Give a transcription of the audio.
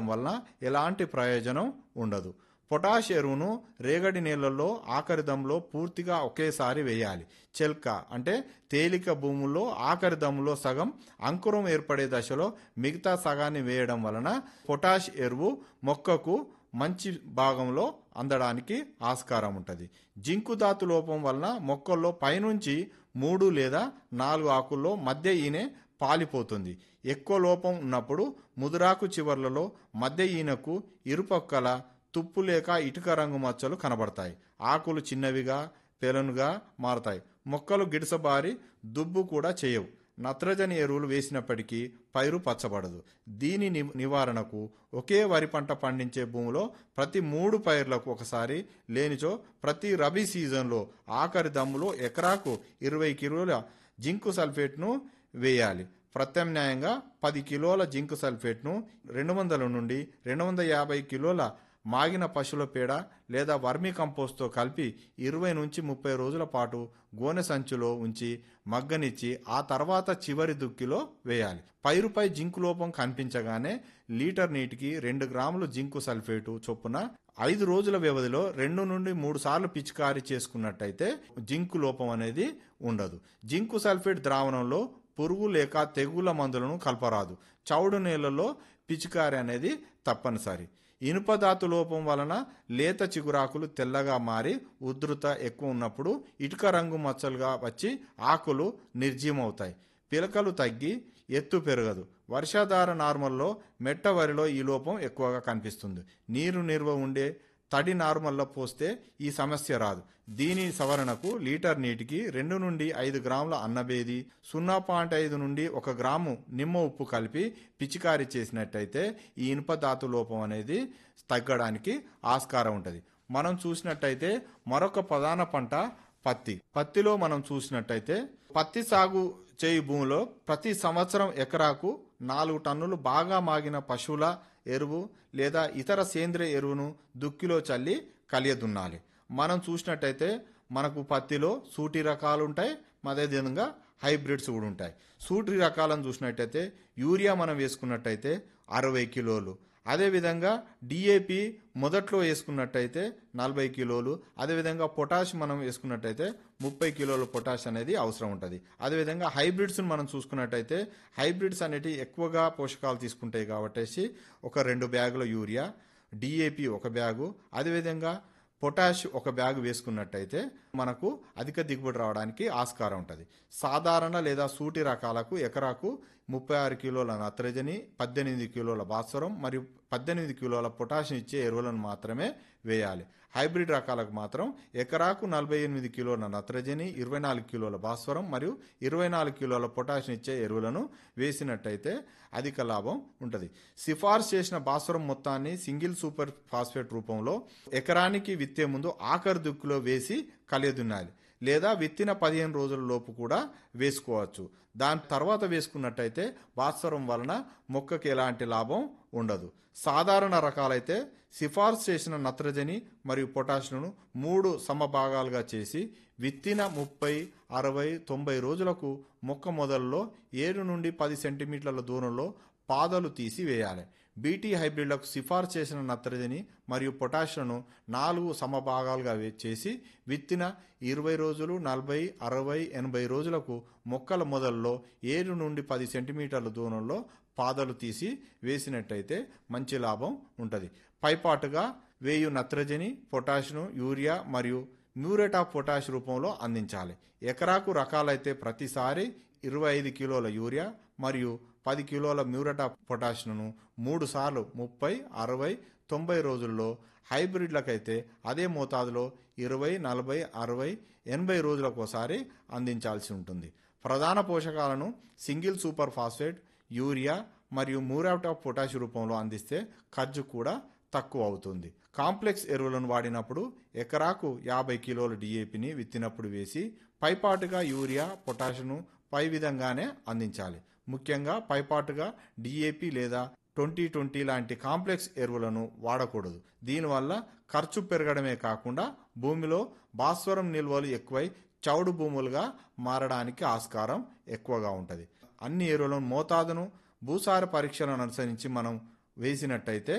వలన ఎలాంటి ప్రయోజనం ఉండదు పొటాష్ ఎరువును రేగడి నీళ్ళల్లో ఆఖరి దమ్ములో పూర్తిగా ఒకేసారి వేయాలి చెల్క అంటే తేలిక భూముల్లో ఆఖరి దమ్ములో సగం అంకురం ఏర్పడే దశలో మిగతా సగాన్ని వేయడం వలన పొటాష్ ఎరువు మొక్కకు మంచి భాగంలో అందడానికి ఆస్కారం ఉంటుంది జింకు ధాతు లోపం వలన మొక్కల్లో పైనుంచి మూడు లేదా నాలుగు ఆకుల్లో మధ్య ఈనె పాలిపోతుంది ఎక్కువ లోపం ఉన్నప్పుడు ముదురాకు చివర్లలో మధ్య ఈనకు ఇరుపక్కల తుప్పు లేక ఇటుక రంగు మచ్చలు కనబడతాయి ఆకులు చిన్నవిగా పెలనుగా మారతాయి మొక్కలు గిడసబారి దుబ్బు కూడా చేయవు నత్రజని ఎరువులు వేసినప్పటికీ పైరు పచ్చబడదు దీని ని- నివారణకు ఒకే వరి పంట పండించే భూమిలో ప్రతి మూడు పైర్లకు ఒకసారి లేనిచో ప్రతి రబీ సీజన్లో ఆఖరి దమ్ములో ఎకరాకు ఇరవై కిలోల జింకు సల్ఫేట్ను వేయాలి ప్రత్యామ్నాయంగా పది కిలోల జింకు సల్ఫేట్ను రెండు వందల నుండి రెండు వందల యాభై కిలోల మాగిన పశువుల పేడ లేదా వర్మీ కంపోస్ట్తో కలిపి ఇరవై నుంచి ముప్పై రోజుల పాటు గోనె సంచులో ఉంచి మగ్గనిచ్చి ఆ తర్వాత చివరి దుక్కిలో వేయాలి పైరుపై జింకు లోపం కనిపించగానే లీటర్ నీటికి రెండు గ్రాములు జింకు సల్ఫేటు చొప్పున ఐదు రోజుల వ్యవధిలో రెండు నుండి మూడు సార్లు పిచికారీ చేసుకున్నట్టయితే జింకు లోపం అనేది ఉండదు జింకు సల్ఫేట్ ద్రావణంలో పురుగు లేక తెగుల మందులను కలపరాదు చౌడు నీళ్ళలో పిచికారి అనేది తప్పనిసరి ఇనుప ధాతు లోపం వలన లేత చిగురాకులు తెల్లగా మారి ఉధృత ఎక్కువ ఉన్నప్పుడు ఇటుక రంగు మచ్చలుగా వచ్చి ఆకులు నిర్జీవమవుతాయి పిలకలు తగ్గి ఎత్తు పెరగదు వర్షాధార నార్మల్లో మెట్ట వరిలో ఈ లోపం ఎక్కువగా కనిపిస్తుంది నీరు నిల్వ ఉండే తడి నార్మల్లో పోస్తే ఈ సమస్య రాదు దీని సవరణకు లీటర్ నీటికి రెండు నుండి ఐదు గ్రాముల అన్నబేది సున్నా పాయింట్ ఐదు నుండి ఒక గ్రాము నిమ్మ ఉప్పు కలిపి పిచికారీ చేసినట్టయితే ఈ ఇనుప ధాతు లోపం అనేది తగ్గడానికి ఆస్కారం ఉంటుంది మనం చూసినట్టయితే మరొక ప్రధాన పంట పత్తి పత్తిలో మనం చూసినట్టయితే పత్తి సాగు చేయు భూమిలో ప్రతి సంవత్సరం ఎకరాకు నాలుగు టన్నులు బాగా మాగిన పశువుల ఎరువు లేదా ఇతర సేంద్రియ ఎరువును దుక్కిలో చల్లి కలియదున్నాలి మనం చూసినట్టయితే మనకు పత్తిలో సూటి రకాలు ఉంటాయి అదేవిధంగా హైబ్రిడ్స్ కూడా ఉంటాయి సూటి రకాలను చూసినట్టయితే యూరియా మనం వేసుకున్నట్టయితే అరవై కిలోలు అదేవిధంగా డిఏపి మొదట్లో వేసుకున్నట్టయితే నలభై కిలోలు అదేవిధంగా పొటాష్ మనం వేసుకున్నట్టయితే ముప్పై కిలోల పొటాష్ అనేది అవసరం ఉంటుంది అదేవిధంగా హైబ్రిడ్స్ని మనం చూసుకున్నట్టయితే హైబ్రిడ్స్ అనేటివి ఎక్కువగా పోషకాలు తీసుకుంటాయి కాబట్టి ఒక రెండు బ్యాగుల యూరియా డిఏపి ఒక బ్యాగు అదేవిధంగా పొటాష్ ఒక బ్యాగ్ వేసుకున్నట్టయితే మనకు అధిక దిగుబడి రావడానికి ఆస్కారం ఉంటుంది సాధారణ లేదా సూటి రకాలకు ఎకరాకు ముప్పై ఆరు కిలోల నత్రజని పద్దెనిమిది కిలోల భాస్వరం మరియు పద్దెనిమిది కిలోల పొటాషియం ఇచ్చే ఎరువులను మాత్రమే వేయాలి హైబ్రిడ్ రకాలకు మాత్రం ఎకరాకు నలభై ఎనిమిది కిలోల నత్రజని ఇరవై నాలుగు కిలోల భాస్వరం మరియు ఇరవై నాలుగు కిలోల పొటాషియం ఇచ్చే ఎరువులను వేసినట్టయితే అధిక లాభం ఉంటుంది సిఫార్సు చేసిన భాస్వరం మొత్తాన్ని సింగిల్ సూపర్ ఫాస్ఫేట్ రూపంలో ఎకరానికి విత్తే ముందు ఆఖరి దుక్కులో వేసి కలియదున్నాలి లేదా విత్తిన పదిహేను రోజుల లోపు కూడా వేసుకోవచ్చు దాని తర్వాత వేసుకున్నట్టయితే భాస్వరం వలన మొక్కకి ఎలాంటి లాభం ఉండదు సాధారణ రకాలైతే సిఫార్సు చేసిన నత్రజని మరియు పొటాషియంను మూడు సమభాగాలుగా చేసి విత్తిన ముప్పై అరవై తొంభై రోజులకు మొక్క మొదల్లో ఏడు నుండి పది సెంటీమీటర్ల దూరంలో పాదలు తీసి వేయాలి బీటీ హైబ్రిడ్లకు సిఫార్సు చేసిన నత్రజని మరియు పొటాషియంను నాలుగు సమభాగాలుగా వే- చేసి విత్తిన ఇరవై రోజులు నలభై అరవై ఎనభై రోజులకు మొక్కల మొదల్లో ఏడు నుండి పది సెంటీమీటర్ల దూరంలో పాదలు తీసి వేసినట్టయితే మంచి లాభం ఉంటుంది పైపాటుగా వేయు నత్రజని పొటాషియం యూరియా మరియు మ్యూరేట్ ఆఫ్ పొటాష్ రూపంలో అందించాలి ఎకరాకు రకాలైతే ప్రతిసారి ఇరవై ఐదు కిలోల యూరియా మరియు పది కిలోల మ్యూరేట్ ఆఫ్ పొటాషియంను మూడు సార్లు ముప్పై అరవై తొంభై రోజుల్లో హైబ్రిడ్లకైతే అదే మోతాదులో ఇరవై నలభై అరవై ఎనభై రోజులకు ఒకసారి అందించాల్సి ఉంటుంది ప్రధాన పోషకాలను సింగిల్ సూపర్ ఫాస్ఫేట్ యూరియా మరియు మ్యూరేట్ ఆఫ్ పొటాష్ రూపంలో అందిస్తే ఖర్చు కూడా తక్కువ అవుతుంది కాంప్లెక్స్ ఎరువులను వాడినప్పుడు ఎకరాకు యాభై కిలోల డిఏపిని విత్తినప్పుడు వేసి పైపాటుగా యూరియా పొటాషియం పై విధంగానే అందించాలి ముఖ్యంగా పైపాటుగా డిఏపి లేదా ట్వంటీ ట్వంటీ లాంటి కాంప్లెక్స్ ఎరువులను వాడకూడదు దీనివల్ల ఖర్చు పెరగడమే కాకుండా భూమిలో భాస్వరం నిల్వలు ఎక్కువై చౌడు భూములుగా మారడానికి ఆస్కారం ఎక్కువగా ఉంటుంది అన్ని ఎరువులను మోతాదును భూసార పరీక్షలను అనుసరించి మనం వేసినట్టయితే